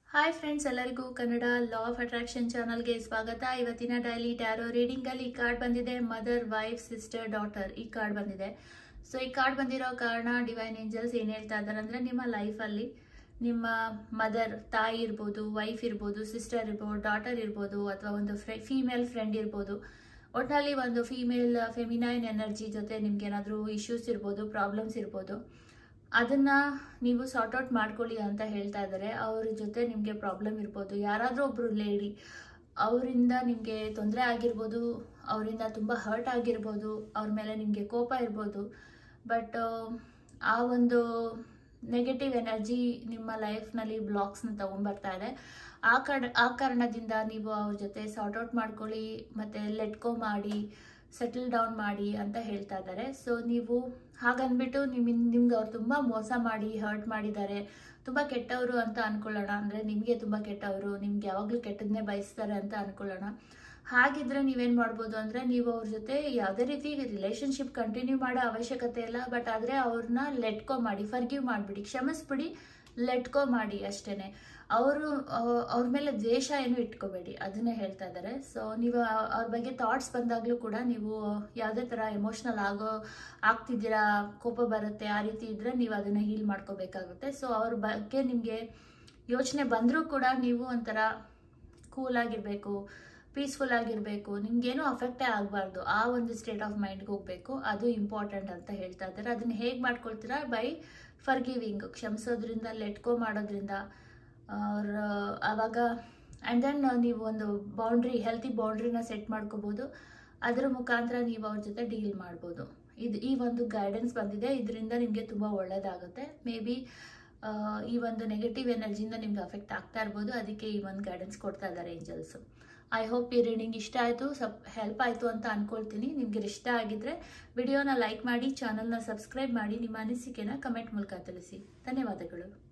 hi friends ಎಲ್ಲರಿಗೂ Kannada law of attraction ಚಾನಲ್ಗೆ ಸ್ವಾಗತ ಇವತ್ತಿನ ಡೈಲಿ ಟ್ಯಾರೋ ರೀಡಿಂಗಲ್ಲಿ ಈ ಕಾರ್ಡ್ ಬಂದಿದೆ ಮದರ್ ವೈಫ್ ಸಿಸ್ಟರ್ ಡಾಟರ್ ಈ ಕಾರ್ಡ್ ಬಂದಿದೆ ಸೊ ಈ ಕಾರ್ಡ್ ಬಂದಿರೋ ಕಾರಣ ಡಿವೈನ್ ಏಂಜಲ್ಸ್ ಏನು ಹೇಳ್ತಾ ಇದ್ದಾರೆ ಅಂದರೆ ನಿಮ್ಮ ಲೈಫಲ್ಲಿ ನಿಮ್ಮ ಮದರ್ ತಾಯಿ ಇರ್ಬೋದು ವೈಫ್ ಇರ್ಬೋದು ಸಿಸ್ಟರ್ ಇರ್ಬೋದು ಡಾಟರ್ ಇರ್ಬೋದು ಅಥವಾ ಒಂದು ಫ್ರೆ ಫೀಮೇಲ್ ಫ್ರೆಂಡ್ ಇರ್ಬೋದು ಒಟ್ಟಿನಲ್ಲಿ ಒಂದು ಫೀಮೇಲ್ ಫೆಮಿನೈನ್ ಎನರ್ಜಿ ಜೊತೆ ನಿಮ್ಗೆ ಏನಾದರೂ ಇಶ್ಯೂಸ್ ಇರ್ಬೋದು ಪ್ರಾಬ್ಲಮ್ಸ್ ಇರ್ಬೋದು ಅದನ್ನ ನೀವು ಸಾರ್ಟ್ ಔಟ್ ಮಾಡ್ಕೊಳ್ಳಿ ಅಂತ ಹೇಳ್ತಾ ಇದ್ದಾರೆ ಅವ್ರ ಜೊತೆ ನಿಮಗೆ ಪ್ರಾಬ್ಲಮ್ ಇರ್ಬೋದು ಯಾರಾದರೂ ಒಬ್ರು ಲೇಡಿ ಅವರಿಂದ ನಿಮಗೆ ತೊಂದರೆ ಆಗಿರ್ಬೋದು ಅವರಿಂದ ತುಂಬ ಹರ್ಟ್ ಆಗಿರ್ಬೋದು ಅವ್ರ ಮೇಲೆ ನಿಮಗೆ ಕೋಪ ಇರ್ಬೋದು ಬಟ್ ಆ ಒಂದು ನೆಗೆಟಿವ್ ಎನರ್ಜಿ ನಿಮ್ಮ ಲೈಫ್ನಲ್ಲಿ ಬ್ಲಾಕ್ಸ್ನ ತೊಗೊಂಡ್ಬರ್ತಾ ಇದೆ ಆ ಕಡೆ ಆ ಕಾರಣದಿಂದ ನೀವು ಅವ್ರ ಜೊತೆ ಸಾರ್ಟ್ ಔಟ್ ಮಾಡ್ಕೊಳ್ಳಿ ಮತ್ತು ಲೆಟ್ಕೋ ಮಾಡಿ ಸೆಟಲ್ ಡೌನ್ ಮಾಡಿ ಅಂತ ಹೇಳ್ತಾ ಇದ್ದಾರೆ ಸೊ ನೀವು ಹಾಗನ್ಬಿಟ್ಟು ನಿಮ್ ನಿಮ್ಗೆ ಅವ್ರು ತುಂಬ ಮೋಸ ಮಾಡಿ ಹರ್ಟ್ ಮಾಡಿದ್ದಾರೆ ತುಂಬ ಕೆಟ್ಟವರು ಅಂತ ಅನ್ಕೊಳ್ಳೋಣ ಅಂದರೆ ನಿಮಗೆ ತುಂಬ ಕೆಟ್ಟವರು ನಿಮ್ಗೆ ಯಾವಾಗಲೂ ಕೆಟ್ಟದನ್ನೇ ಬಯಸ್ತಾರೆ ಅಂತ ಅನ್ಕೊಳ್ಳೋಣ ಹಾಗಿದ್ರೆ ನೀವೇನು ಮಾಡ್ಬೋದು ಅಂದರೆ ನೀವು ಅವ್ರ ಜೊತೆ ಯಾವುದೇ ರೀತಿ ರಿಲೇಶನ್ಶಿಪ್ ಕಂಟಿನ್ಯೂ ಮಾಡೋ ಅವಶ್ಯಕತೆ ಇಲ್ಲ ಬಟ್ ಆದರೆ ಅವ್ರನ್ನ ಲೆಟ್ಕೋ ಮಾಡಿ ಫರ್ಗಿವ್ ಮಾಡಿಬಿಡಿ ಕ್ಷಮಿಸ್ಬಿಡಿ ಲೆಟ್ಕೋ ಮಾಡಿ ಅಷ್ಟೇ ಅವರು ಅವ್ರ ಮೇಲೆ ದ್ವೇಷ ಏನು ಇಟ್ಕೋಬೇಡಿ ಅದನ್ನೇ ಹೇಳ್ತಾ ಇದ್ದಾರೆ ಸೊ ನೀವು ಅವ್ರ ಬಗ್ಗೆ ಥಾಟ್ಸ್ ಬಂದಾಗಲೂ ಕೂಡ ನೀವು ಯಾವುದೇ ಥರ ಎಮೋಷ್ನಲ್ ಆಗೋ ಆಗ್ತಿದ್ದೀರಾ ಕೋಪ ಬರುತ್ತೆ ಆ ರೀತಿ ಇದ್ದರೆ ನೀವು ಅದನ್ನು ಹೀಲ್ ಮಾಡ್ಕೋಬೇಕಾಗುತ್ತೆ ಸೊ ಅವ್ರ ಬಗ್ಗೆ ನಿಮಗೆ ಯೋಚನೆ ಬಂದರೂ ಕೂಡ ನೀವು ಒಂಥರ ಕೂಲ್ ಆಗಿರಬೇಕು ಪೀಸ್ಫುಲ್ ಆಗಿರಬೇಕು ನಿಮ್ಗೇನು ಅಫೆಕ್ಟೇ ಆಗಬಾರ್ದು ಆ ಒಂದು ಸ್ಟೇಟ್ ಆಫ್ ಮೈಂಡ್ಗೆ ಹೋಗಬೇಕು ಅದು ಇಂಪಾರ್ಟೆಂಟ್ ಅಂತ ಹೇಳ್ತಾ ಇದ್ದಾರೆ ಅದನ್ನ ಹೇಗೆ ಮಾಡ್ಕೊಳ್ತೀರಾ ಬೈ ಫರ್ಗಿವಿಂಗ್ ಕ್ಷಮಿಸೋದ್ರಿಂದ ಲೆಟ್ಕೋ ಮಾಡೋದ್ರಿಂದ ಅವ್ರ ಆವಾಗ ಆ್ಯಂಡ್ ದೆನ್ ನೀವು ಒಂದು ಬೌಂಡ್ರಿ ಹೆಲ್ತಿ ಬೌಂಡ್ರಿನ ಸೆಟ್ ಮಾಡ್ಕೋಬೋದು ಅದರ ಮುಖಾಂತರ ನೀವು ಅವ್ರ ಜೊತೆ ಡೀಲ್ ಮಾಡ್ಬೋದು ಇದು ಈ ಒಂದು ಗೈಡೆನ್ಸ್ ಬಂದಿದೆ ಇದರಿಂದ ನಿಮಗೆ ತುಂಬ ಒಳ್ಳೆಯದಾಗುತ್ತೆ ಮೇ ಬಿ ಈ ಒಂದು ನೆಗೆಟಿವ್ ಎನರ್ಜಿಯಿಂದ ನಿಮ್ಗೆ ಅಫೆಕ್ಟ್ ಆಗ್ತಾ ಇರ್ಬೋದು ಅದಕ್ಕೆ ಈ ಒಂದು ಗೈಡೆನ್ಸ್ ಕೊಡ್ತಾ ಇದ್ದಾರೆ ಏಂಜಲ್ಸು ಐ ಹೋಪ್ ಈ ರೀಡಿಂಗ್ ಇಷ್ಟ ಆಯಿತು ಸಪ್ ಹೆಲ್ಪ್ ಆಯಿತು ಅಂತ ಅಂದ್ಕೊಳ್ತೀನಿ ನಿಮಗೆ ಇಷ್ಟ ಆಗಿದ್ರೆ ವಿಡಿಯೋನ ಲೈಕ್ ಮಾಡಿ ಚಾನಲ್ನ ಸಬ್ಸ್ಕ್ರೈಬ್ ಮಾಡಿ ನಿಮ್ಮ ಅನಿಸಿಕೆನ ಕಮೆಂಟ್ ಮೂಲಕ ತಿಳಿಸಿ ಧನ್ಯವಾದಗಳು